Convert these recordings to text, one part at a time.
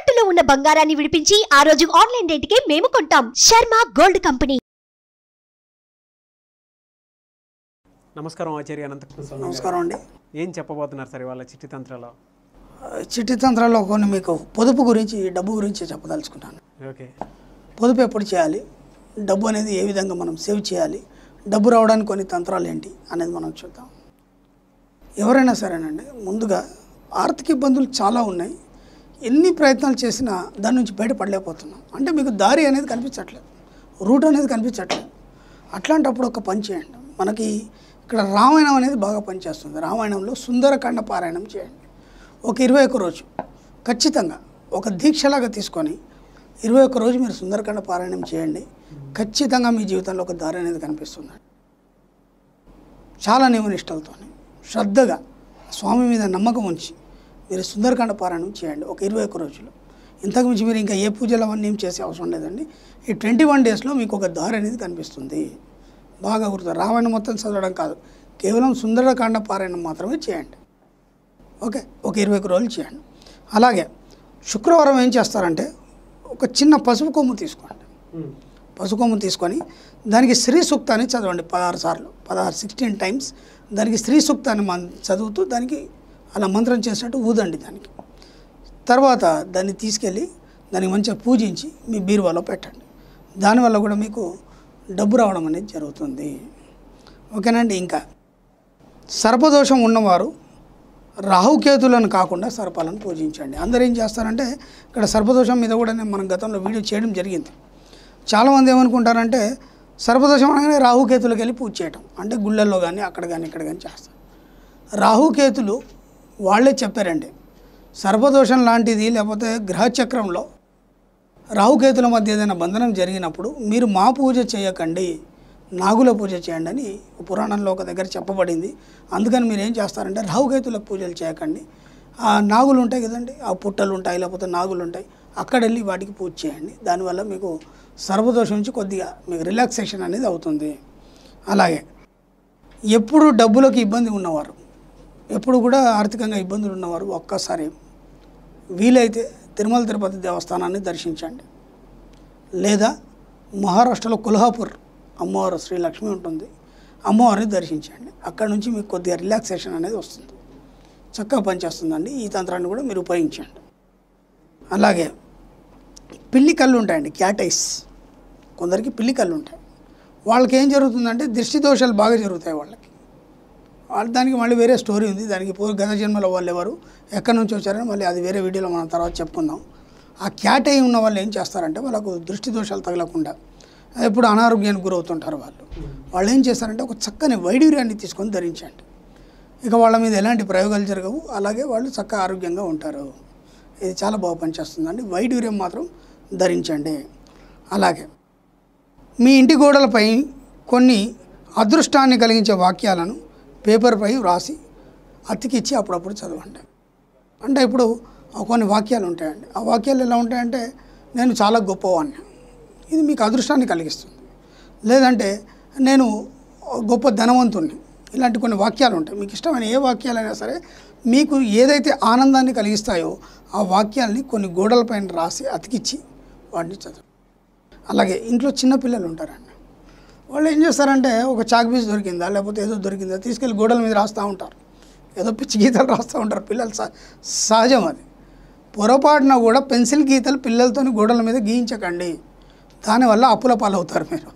తాకట్టులో ఉన్న బంగారాన్ని విడిపించి ఆ రోజు ఆన్లైన్ రేటుకే మేము కొంటాం శర్మ గోల్డ్ కంపెనీ నమస్కారం ఆచార్య అనంతకృష్ణ స్వామి గారు. నమస్కారం అండి ఏం చెప్పబోతున్నారు సార్ ఇవాళ చిట్టి తంత్రాలో చిట్టి తంత్రాల్లో కొన్ని మీకు పొదుపు గురించి డబ్బు గురించి చెప్పదలుచుకున్నాను ఓకే పొదుపు ఎప్పుడు చేయాలి డబ్బు అనేది ఏ విధంగా మనం సేవ్ చేయాలి డబ్బు రావడానికి కొన్ని తంత్రాలు ఏంటి అనేది మనం చూద్దాం ఎవరైనా సరేనండి ముందుగా ఆర్థిక ఇబ్బందులు చాలా ఉన్నాయి ఎన్ని ప్రయత్నాలు చేసినా దాని నుంచి బయటపడలేకపోతున్నాం అంటే మీకు దారి అనేది కనిపించట్లేదు రూట్ అనేది కనిపించట్లేదు అట్లాంటప్పుడు ఒక పని చేయండి మనకి ఇక్కడ రామాయణం అనేది బాగా పనిచేస్తుంది రామాయణంలో సుందరకాండ పారాయణం చేయండి ఒక ఇరవై ఒక్క రోజు ఖచ్చితంగా ఒక దీక్షలాగా తీసుకొని ఇరవై ఒక్క రోజు మీరు సుందరకాండ పారాయణం చేయండి ఖచ్చితంగా మీ జీవితంలో ఒక దారి అనేది కనిపిస్తుంది చాలా నియమనిష్టలతో శ్రద్ధగా స్వామి మీద నమ్మకం ఉంచి మీరు సుందరకాండ పారాయణం చేయండి ఒక ఇరవై ఒక్క రోజులు ఇంతకు మించి మీరు ఇంకా ఏ పూజలు అవన్నీ ఏం చేసే అవసరం లేదండి ఈ ట్వంటీ వన్ డేస్లో మీకు ఒక దారి అనేది కనిపిస్తుంది బాగా గుర్తు రామాయణం మొత్తం చదవడం కాదు కేవలం సుందరకాండ పారాయణం మాత్రమే చేయండి ఓకే ఒక ఇరవై ఒక్క రోజులు చేయండి అలాగే శుక్రవారం ఏం చేస్తారంటే ఒక చిన్న పసుపు కొమ్ము తీసుకోండి పసుపు కొమ్ము తీసుకొని దానికి శ్రీ సూక్తాన్ని చదవండి పదహారు సార్లు పదహారు సిక్స్టీన్ టైమ్స్ దానికి శ్రీ సూక్తాన్ని మన్ చదువుతూ దానికి అలా మంత్రం చేసినట్టు ఊదండి దానికి తర్వాత దాన్ని తీసుకెళ్ళి దానికి మంచిగా పూజించి మీ బీరువాలో పెట్టండి దానివల్ల కూడా మీకు డబ్బు రావడం అనేది జరుగుతుంది ఓకేనండి ఇంకా సర్పదోషం ఉన్నవారు రాహుకేతులను కాకుండా సర్పాలను పూజించండి అందరూ ఏం చేస్తారంటే ఇక్కడ సర్పదోషం మీద కూడా నేను మనం గతంలో వీడియో చేయడం జరిగింది చాలామంది ఏమనుకుంటారంటే సర్పదోషం అనగానే రాహుకేతులకు వెళ్ళి పూజ చేయటం అంటే గుళ్ళల్లో కానీ అక్కడ కానీ ఇక్కడ కానీ చేస్తారు రాహుకేతులు వాళ్ళే చెప్పారండి సర్పదోషం లాంటిది లేకపోతే గ్రహచక్రంలో రాహుకేతుల మధ్య ఏదైనా బంధనం జరిగినప్పుడు మీరు మా పూజ చేయకండి నాగుల పూజ చేయండి అని పురాణంలో ఒక దగ్గర చెప్పబడింది అందుకని మీరు ఏం చేస్తారంటే రాహుకేతుల పూజలు చేయకండి ఆ నాగులు ఉంటాయి కదండి ఆ పుట్టలు ఉంటాయి లేకపోతే నాగులు ఉంటాయి అక్కడ వెళ్ళి వాటికి పూజ చేయండి దానివల్ల మీకు సర్వదోషం నుంచి కొద్దిగా మీకు రిలాక్సేషన్ అనేది అవుతుంది అలాగే ఎప్పుడు డబ్బులకు ఇబ్బంది ఉన్నవారు ఎప్పుడు కూడా ఆర్థికంగా ఇబ్బందులు ఉన్నవారు ఒక్కసారి వీలైతే తిరుమల తిరుపతి దేవస్థానాన్ని దర్శించండి లేదా మహారాష్ట్రలో కొల్హాపూర్ అమ్మవారు శ్రీ లక్ష్మి ఉంటుంది అమ్మవారిని దర్శించండి అక్కడ నుంచి మీకు కొద్దిగా రిలాక్సేషన్ అనేది వస్తుంది చక్కగా పనిచేస్తుందండి ఈ తంత్రాన్ని కూడా మీరు ఉపయోగించండి అలాగే పిల్లి కళ్ళు ఉంటాయండి క్యాట్ ఐస్ కొందరికి పిల్లి కళ్ళు ఉంటాయి వాళ్ళకి ఏం జరుగుతుందంటే దృష్టి దోషాలు బాగా జరుగుతాయి వాళ్ళకి వాళ్ళ దానికి మళ్ళీ వేరే స్టోరీ ఉంది దానికి పూర్వ గత జన్మలో వాళ్ళు ఎవరు ఎక్కడి నుంచి వచ్చారని మళ్ళీ అది వేరే వీడియోలో మనం తర్వాత చెప్పుకుందాం ఆ క్యాట్ అయి ఉన్న వాళ్ళు ఏం చేస్తారంటే వాళ్ళకు దృష్టి దోషాలు తగలకుండా ఎప్పుడు అనారోగ్యానికి గురవుతుంటారు వాళ్ళు వాళ్ళు ఏం చేస్తారంటే ఒక చక్కని వైడూర్యాన్ని తీసుకొని ధరించండి ఇక వాళ్ళ మీద ఎలాంటి ప్రయోగాలు జరగవు అలాగే వాళ్ళు చక్కగా ఆరోగ్యంగా ఉంటారు ఇది చాలా బాగా పనిచేస్తుందండి వైడూర్యం మాత్రం ధరించండి అలాగే మీ ఇంటి గోడలపై కొన్ని అదృష్టాన్ని కలిగించే వాక్యాలను పేపర్పై వ్రాసి అతికిచ్చి అప్పుడప్పుడు చదవండి అంటే ఇప్పుడు కొన్ని వాక్యాలు ఉంటాయండి ఆ వాక్యాలు ఎలా ఉంటాయంటే నేను చాలా గొప్పవాడిని ఇది మీకు అదృష్టాన్ని కలిగిస్తుంది లేదంటే నేను గొప్ప ధనవంతుణ్ణి ఇలాంటి కొన్ని వాక్యాలు ఉంటాయి మీకు ఇష్టమైన ఏ వాక్యాలైనా సరే మీకు ఏదైతే ఆనందాన్ని కలిగిస్తాయో ఆ వాక్యాల్ని కొన్ని గోడలపైన రాసి అతికిచ్చి వాటిని చదవండి అలాగే ఇంట్లో చిన్న పిల్లలు ఉంటారండి వాళ్ళు ఏం చేస్తారంటే ఒక చాక్ పీస్ దొరికిందా లేకపోతే ఏదో దొరికిందా తీసుకెళ్ళి గోడల మీద రాస్తూ ఉంటారు ఏదో పిచ్చి గీతలు రాస్తూ ఉంటారు పిల్లలు సహ- సహజం అది పొరపాటున కూడా పెన్సిల్ గీతలు పిల్లలతోని గోడల మీద గీయించకండి దానివల్ల అప్పుల పాలవుతారు మీరు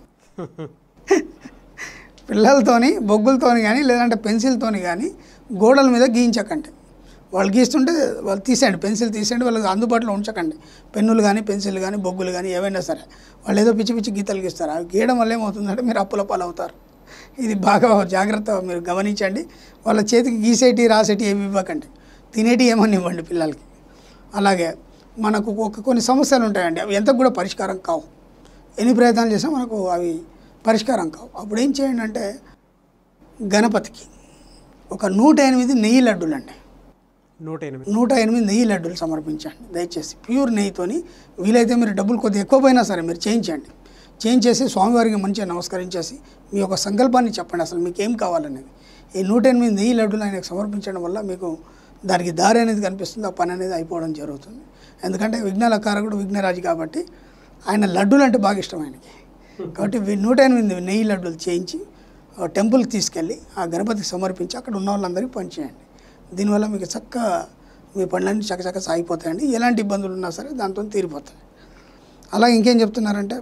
పిల్లలతోని బొగ్గులతోని కానీ లేదంటే పెన్సిల్తోని కానీ గోడల మీద గీయించకండి వాళ్ళు గీస్తుంటే వాళ్ళు తీసేయండి పెన్సిల్ తీసేయండి వాళ్ళకి అందుబాటులో ఉంచకండి పెన్నులు కానీ పెన్సిల్ కానీ బొగ్గులు కానీ ఏవైనా సరే వాళ్ళు ఏదో పిచ్చి పిచ్చి గీతలు గీస్తారు అవి గీయడం వల్ల ఏమవుతుందంటే మీరు అప్పుల పాలవుతారు ఇది బాగా జాగ్రత్త మీరు గమనించండి వాళ్ళ చేతికి గీసేటి రాసేటి ఏమి ఇవ్వకండి తినేటి ఏమని ఇవ్వండి పిల్లలకి అలాగే మనకు ఒక కొన్ని సమస్యలు ఉంటాయండి అవి ఎంత కూడా పరిష్కారం కావు ఎన్ని ప్రయత్నాలు చేసినా మనకు అవి పరిష్కారం కావు అప్పుడు ఏం చేయండి అంటే గణపతికి ఒక నూట ఎనిమిది నెయ్యి లడ్డూలు అండి నూట ఎనిమిది నూట ఎనిమిది నెయ్యి లడ్డూలు సమర్పించండి దయచేసి ప్యూర్ నెయ్యితోని వీలైతే మీరు డబ్బులు కొద్దిగా ఎక్కువ పోయినా సరే మీరు చేయించండి చేయించేసి స్వామివారికి మంచిగా నమస్కరించేసి మీ యొక్క సంకల్పాన్ని చెప్పండి అసలు మీకు ఏం కావాలనేది ఈ నూట ఎనిమిది నెయ్యి లడ్డూలు ఆయనకు సమర్పించడం వల్ల మీకు దానికి దారి అనేది కనిపిస్తుంది ఆ పని అనేది అయిపోవడం జరుగుతుంది ఎందుకంటే విఘ్నాల కారకుడు విఘ్నరాజు కాబట్టి ఆయన లడ్డూలు అంటే బాగా ఇష్టం ఆయనకి కాబట్టి వీ- నూట ఎనిమిది నెయ్యి లడ్డూలు చేయించి ఆ టెంపుల్కి తీసుకెళ్ళి ఆ గణపతికి సమర్పించి అక్కడ ఉన్న వాళ్ళందరికీ పంచేయండి దీనివల్ల మీకు చక్క మీ పనులన్నీ చక్కచక్క సాగిపోతాయండి ఎలాంటి ఇబ్బందులు ఉన్నా సరే దాంతో తీరిపోతాయి అలాగే ఇంకేం చెప్తున్నారంటే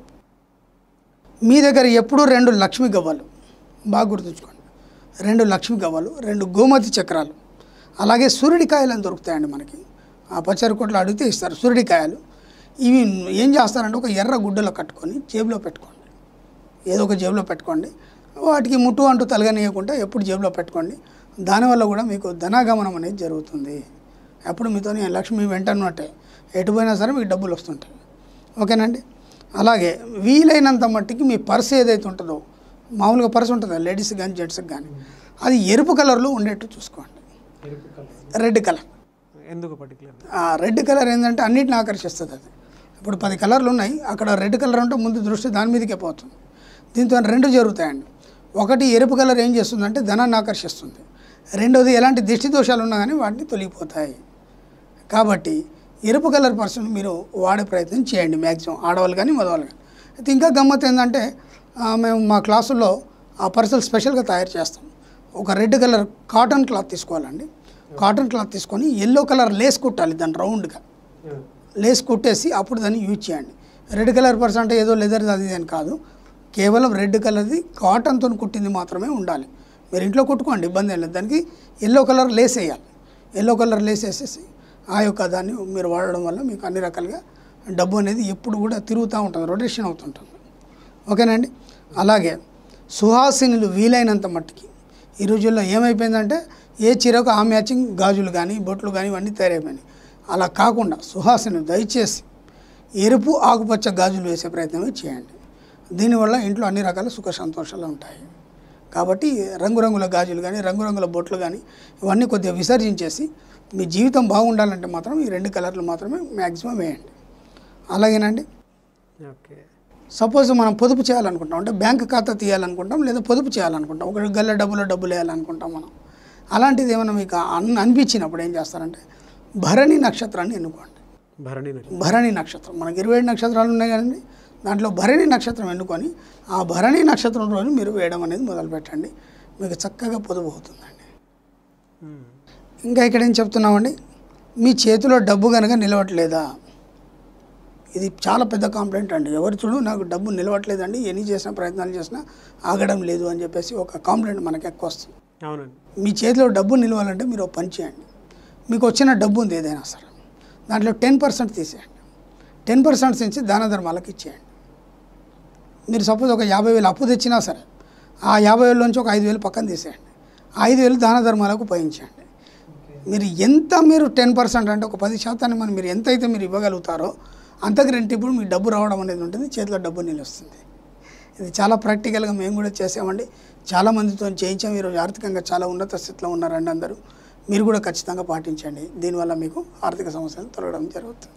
మీ దగ్గర ఎప్పుడూ రెండు లక్ష్మి గవ్వలు బాగా గుర్తుంచుకోండి రెండు లక్ష్మి గవ్వలు రెండు గోమతి చక్రాలు అలాగే సూర్యుడికాయలు అని దొరుకుతాయండి మనకి ఆ పచ్చరి కొట్లు అడిగితే ఇస్తారు సూర్యుడికాయలు ఇవి ఏం చేస్తారంటే ఒక ఎర్ర గుడ్డలో కట్టుకొని జేబులో పెట్టుకోండి ఏదో ఒక జేబులో పెట్టుకోండి వాటికి ముట్టు అంటూ తలగనీయకుండా ఎప్పుడు జేబులో పెట్టుకోండి దానివల్ల కూడా మీకు ధనాగమనం అనేది జరుగుతుంది అప్పుడు మీతో లక్ష్మి వెంటన్నట్టే ఎటు పోయినా సరే మీకు డబ్బులు వస్తుంటాయి ఓకేనండి అలాగే వీలైనంత మట్టికి మీ పర్స్ ఏదైతే ఉంటుందో మామూలుగా పర్స్ ఉంటుందా లేడీస్కి కానీ జెంట్స్కి కానీ అది ఎరుపు కలర్లో ఉండేట్టు చూసుకోండి రెడ్ కలర్ ఎందుకు పర్టికులర్ ఆ రెడ్ కలర్ ఏంటంటే అన్నిటిని ఆకర్షిస్తుంది అది ఇప్పుడు పది కలర్లు ఉన్నాయి అక్కడ రెడ్ కలర్ ఉంటే ముందు దృష్టి దాని మీదకే పోతుంది దీంతో రెండు జరుగుతాయండి ఒకటి ఎరుపు కలర్ ఏం చేస్తుందంటే ధనాన్ని ఆకర్షిస్తుంది రెండోది ఎలాంటి దిష్టి దోషాలు ఉన్నా కానీ వాటిని తొలగిపోతాయి కాబట్టి ఎరుపు కలర్ పర్సన్ మీరు వాడే ప్రయత్నం చేయండి మ్యాక్సిమం ఆడవాళ్ళు కానీ మగవాళ్ళు కానీ అయితే ఇంకా గమ్మత్ ఏంటంటే ఆ, మేము మా క్లాసుల్లో ఆ పర్సల్ స్పెషల్గా తయారు చేస్తాం ఒక రెడ్ కలర్ కాటన్ క్లాత్ తీసుకోవాలండి కాటన్ క్లాత్ తీసుకొని ఎల్లో కలర్ లేస్ కుట్టాలి దాన్ని రౌండ్గా లేస్ కుట్టేసి అప్పుడు దాన్ని యూజ్ చేయండి రెడ్ కలర్ పర్స్ అంటే ఏదో లెదర్ అది ఇది అని కాదు కేవలం రెడ్ కలర్ది కాటన్తో కుట్టింది మాత్రమే ఉండాలి మీరు ఇంట్లో కుట్టుకోండి ఇబ్బంది ఏం లేదు దానికి ఎల్లో కలర్ లేస్ వేయాలి ఎల్లో కలర్ లేస్ వేసేసి ఆ యొక్క దాన్ని మీరు వాడడం వల్ల మీకు అన్ని రకాలుగా డబ్బు అనేది ఎప్పుడు కూడా తిరుగుతూ ఉంటుంది రొటేషన్ అవుతుంటుంది ఓకేనండి అలాగే సుహాసినులు వీలైనంత మట్టికి ఈ రోజుల్లో ఏమైపోయిందంటే ఏ చీరకు ఆ మ్యాచింగ్ గాజులు కానీ బొట్లు కానీ ఇవన్నీ తయారైపోయినాయి అలా కాకుండా సుహాసినులు దయచేసి ఎరుపు ఆకుపచ్చ గాజులు వేసే ప్రయత్నమే చేయండి దీనివల్ల ఇంట్లో అన్ని రకాల సుఖ సంతోషాలు ఉంటాయి కాబట్టి రంగురంగుల గాజులు కానీ రంగురంగుల బొట్లు కానీ ఇవన్నీ కొద్దిగా విసర్జించేసి మీ జీవితం బాగుండాలంటే మాత్రం ఈ రెండు కలర్లు మాత్రమే మ్యాక్సిమం వేయండి అలాగేనండి ఓకే సపోజ్ మనం పొదుపు చేయాలనుకుంటాం అంటే బ్యాంక్ ఖాతా తీయాలనుకుంటాం లేదా పొదుపు చేయాలనుకుంటాం ఒక గల్ల డబ్బులో డబ్బులు వేయాలనుకుంటాం మనం అలాంటిది ఏమైనా మీకు అన్ అనిపించినప్పుడు ఏం చేస్తారంటే భరణి నక్షత్రాన్ని ఎన్నుకోండి భరణి నక్షత్రం. భరణి నక్షత్రం మనకి ఇరవై ఏడు నక్షత్రాలు ఉన్నాయి కదండి దాంట్లో భరణి నక్షత్రం ఎన్నుకొని ఆ భరణి నక్షత్రం రోజు మీరు వేయడం అనేది మొదలు పెట్టండి మీకు చక్కగా పొదుపు అవుతుందండి మ్మ్. ఇంకా ఇక్కడ ఏం చెప్తున్నామండి మీ చేతిలో డబ్బు కనుక నిలవట్లేదా ఇది చాలా పెద్ద కంప్లైంట్ అండి ఎవరు చూడు నాకు డబ్బు నిలవట్లేదండి ఎన్ని చేసిన ప్రయత్నాలు చేసినా ఆగడం లేదు అని చెప్పేసి ఒక కంప్లైంట్ మనకి ఎక్కువ వస్తుంది అవునండి మీ చేతిలో డబ్బు నిలవాలంటే మీరు ఒక పని చేయండి మీకు వచ్చిన డబ్బు ఉంది ఏదైనా సరే దాంట్లో టెన్ పర్సెంట్ తీసేయండి టెన్ పర్సెంట్ నుంచి దాన ధర్మాలకు ఇచ్చేయండి మీరు సపోజ్ ఒక యాభై వేలు అప్పు తెచ్చినా సరే ఆ యాభై వేల నుంచి ఒక ఐదు వేలు పక్కన తీసేయండి ఆ ఐదు వేలు దాన ధర్మాలకు ఉపయోగించండి మీరు ఎంత మీరు టెన్ పర్సెంట్ అంటే ఒక పది శాతాన్ని మనం మీరు ఎంత అయితే మీరు ఇవ్వగలుగుతారో అంతకు రెంటిప్పుడు మీకు డబ్బు రావడం అనేది ఉంటుంది చేతిలో డబ్బు నిలుస్తుంది ఇది చాలా ప్రాక్టికల్గా మేము కూడా చేసామండి చాలా మందితో చేయించాం ఈరోజు ఆర్థికంగా చాలా ఉన్నత స్థితిలో ఉన్నారండి అందరూ మీరు కూడా ఖచ్చితంగా పాటించండి దీనివల్ల మీకు ఆర్థిక సమస్యలు తొలగడం జరుగుతుంది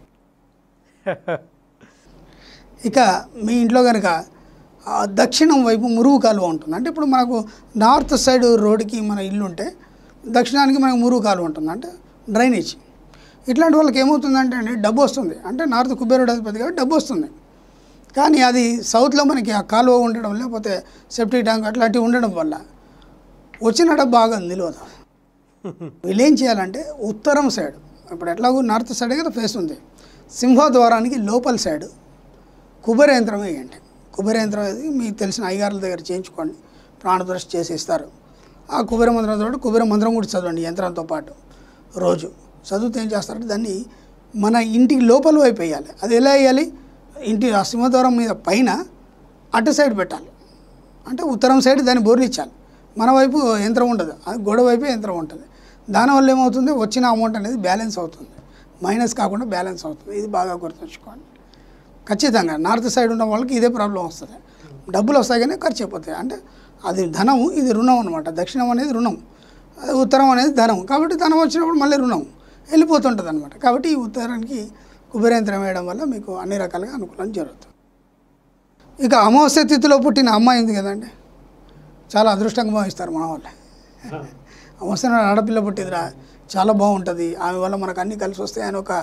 ఇక మీ ఇంట్లో కనుక ఆ దక్షిణం వైపు మురుగు కాలువ ఉంటుంది అంటే ఇప్పుడు మనకు నార్త్ సైడ్ రోడ్డుకి మన ఇల్లు ఉంటే దక్షిణానికి మనకు మురుగు కాలువ ఉంటుంది అంటే డ్రైనేజ్ ఇట్లాంటి వాళ్ళకి ఏమవుతుందంటే అండి డబ్బు వస్తుంది అంటే నార్త్ కుబేరుడు అధిపతి కాబట్టి డబ్బు వస్తుంది కానీ అది సౌత్లో మనకి ఆ కాలువ ఉండడం లేకపోతే సెప్టిక్ ట్యాంక్ అట్లాంటివి ఉండడం వల్ల వచ్చిన డబ్బు బాగా నిలవదు వీళ్ళు ఏం చేయాలంటే ఉత్తరం సైడ్ ఇప్పుడు ఎట్లాగో నార్త్ సైడ్ కదా ఫేస్ ఉంది సింహద్వారానికి లోపల సైడ్ కుబేర యంత్రం వేయండి కుబేర యంత్రం అది మీకు తెలిసిన అయ్యగారుల దగ్గర చేయించుకోండి ప్రాణదృష్టి చేసి ఇస్తారు ఆ కుబేర మంత్రంతో పాటు కుబేర మంత్రం కూడా చదవండి యంత్రంతో పాటు రోజు చదివితే ఏం చేస్తారంటే దాన్ని మన ఇంటికి లోపల వైపు వేయాలి అది ఎలా వేయాలి ఇంటి ఆ సింహద్వారం మీద పైన అటు సైడ్ పెట్టాలి అంటే ఉత్తరం సైడ్ దాన్ని బోర్లిచ్చాలి మన వైపు యంత్రం ఉండదు అది గోడ వైపే యంత్రం ఉంటుంది దానివల్ల ఏమవుతుంది వచ్చిన అమౌంట్ అనేది బ్యాలెన్స్ అవుతుంది మైనస్ కాకుండా బ్యాలెన్స్ అవుతుంది ఇది బాగా గుర్తుంచుకోండి ఖచ్చితంగా నార్త్ సైడ్ ఉన్న వాళ్ళకి ఇదే ప్రాబ్లం వస్తుంది డబ్బులు వస్తాయి కానీ ఖర్చు అయిపోతాయి అంటే అది ధనం ఇది రుణం అనమాట దక్షిణం అనేది రుణం అది ఉత్తరం అనేది ధనం కాబట్టి ధనం వచ్చినప్పుడు మళ్ళీ రుణం వెళ్ళిపోతుంటుంది అనమాట కాబట్టి ఈ ఉత్తరానికి కుబేరేంద్రం వేయడం వల్ల మీకు అన్ని రకాలుగా అనుకూలం జరుగుతుంది ఇక అమావాస్య తిథిలో పుట్టిన అమ్మాయి ఉంది కదండి చాలా అదృష్టంగా భావిస్తారు మన వాళ్ళు అమావాస్య నాడు ఆడపిల్ల పుట్టిందిరా చాలా బాగుంటుంది ఆమె వల్ల మనకు అన్నీ కలిసి వస్తాయి అని ఒక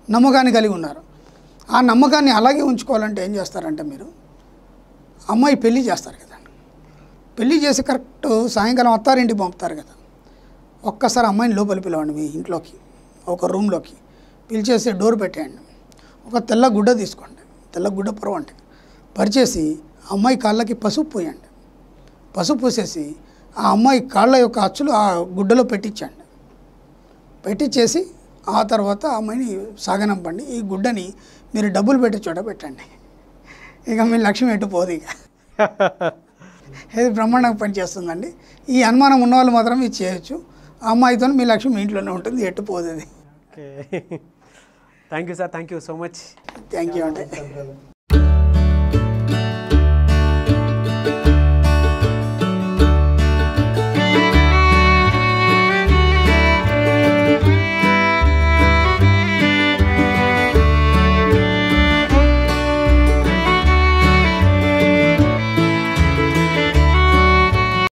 నమ్మకాన్ని కలిగి ఉన్నారు ఆ నమ్మకాన్ని అలాగే ఉంచుకోవాలంటే ఏం చేస్తారంటే మీరు అమ్మాయి పెళ్లి చేస్తారు కదా పెళ్లి చేసి కరెక్ట్ సాయంకాలం అత్తారింటికి పంపుతారు కదా ఒక్కసారి అమ్మాయిని లోపలి పిలవండి మీ ఇంట్లోకి ఒక రూమ్లోకి పిలిచేసి డోర్ పెట్టేయండి ఒక తెల్ల గుడ్డ తీసుకోండి తెల్ల గుడ్డ పొరవండి పరిచేసి ఆ అమ్మాయి కాళ్ళకి పసుపు పోయండి పసుపు పూసేసి ఆ అమ్మాయి కాళ్ళ యొక్క అచ్చులు ఆ గుడ్డలో పెట్టించండి పెట్టించేసి ఆ తర్వాత ఆ అమ్మాయిని సాగనంపండి ఈ గుడ్డని మీరు డబ్బులు పెట్టే చోట పెట్టండి ఇక మీ లక్ష్యం ఎటు పోదు ఇక ఇది బ్రహ్మాండంగా పనిచేస్తుందండి ఈ అనుమానం ఉన్న వాళ్ళు మాత్రం ఇది చేయొచ్చు ఆ అమ్మాయితో మీ లక్ష్యం మీ ఇంట్లోనే ఉంటుంది ఎటు పోదు అది okay thank you sir thank you so much thank you అంటే